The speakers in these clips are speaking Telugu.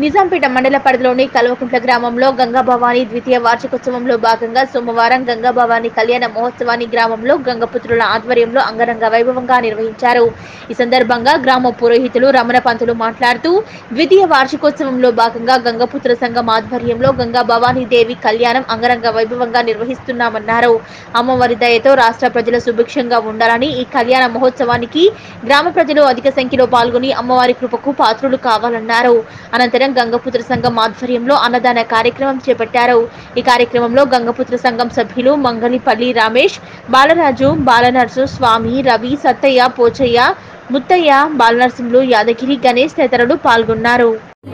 నిజాంపేట మండల పరిధిలోని కల్వకుంట్ల గ్రామంలో గంగా భవాని ద్వితీయ వార్షికోత్సవంలో భాగంగా సోమవారం గంగా భవాని కళ్యాణ మహోత్సవాన్ని గ్రామంలో గంగపుత్రుల ఆధ్వర్యంలో అంగరంగ వైభవంగా నిర్వహించారు ఈ సందర్భంగా గ్రామ పురోహితులు రమణ పంతులు మాట్లాడుతూ ద్వితీయ వార్షికోత్సవంలో భాగంగా గంగపుత్ర సంఘం ఆధ్వర్యంలో గంగా భవానీ దేవి కళ్యాణం అంగరంగ వైభవంగా నిర్వహిస్తున్నామన్నారు అమ్మవారి దయతో రాష్ట్ర ప్రజలు సుభిక్షంగా ఉండాలని ఈ కళ్యాణ మహోత్సవానికి గ్రామ ప్రజలు అధిక సంఖ్యలో పాల్గొని అమ్మవారి కృపకు పాత్రులు కావాలన్నారు అనంతరం గంగపుత్ర సంఘం ఆధ్వర్యంలో అన్నదాన కార్యక్రమం చేపట్టారు ఈ కార్యక్రమంలో గంగపుత్ర సంఘం సభ్యులు మంగళిపల్లి రమేష్ బాలరాజు బాలనర్సు స్వామి రవి సత్తయ్య పోచయ్య ముత్తయ్య బాలనరసింహులు యాదగిరి గణేష్ తదితరులు పాల్గొన్నారు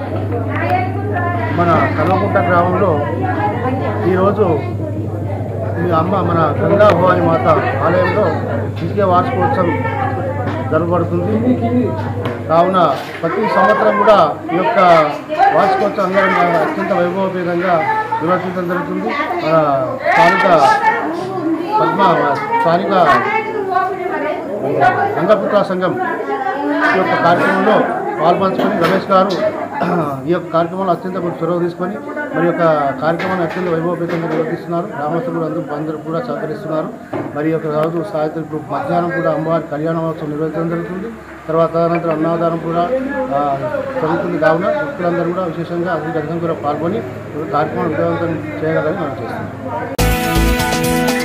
మన కల్వకుంట గ్రామంలో ఈరోజు మీ అమ్మ మన గంగా భవాని మాత ఆలయంలో ద్వితీయ వార్షికోత్సవం జరగబడుతుంది కావున ప్రతి సంవత్సరం కూడా ఈ యొక్క వార్షికోత్సవం అంగరంగ అత్యంత వైభవపేతంగా నిర్వర్తించడం జరుగుతుంది మన స్థానిక పద్మ స్థానిక గంగపుత్ర సంఘం ఈ యొక్క కార్యక్రమంలో పాల్పంచుకొని రమేష్ గారు ఈ యొక్క కార్యక్రమంలో అత్యంత కొంచెం చొరవ తీసుకొని మరి యొక్క కార్యక్రమాన్ని అత్యంత వైభవపేతంగా నిర్వహిస్తున్నారు గ్రామస్తులు అందరూ అందరూ కూడా సహకరిస్తున్నారు మరి ఈ యొక్క రోజు సాయంత్రం ఇప్పుడు మధ్యాహ్నం కూడా అమ్మవారి కళ్యాణోత్సవం నిర్వహించడం జరుగుతుంది తర్వాత అనంతరం అన్నదానం కూడా ఆ, జరుగుతుంది కావున భక్తులందరూ కూడా విశేషంగా అధిక అధికంగా కూడా పాల్గొని ఈ కార్యక్రమం విజయవంతం చేయగలని మనం చేస్తున్నాం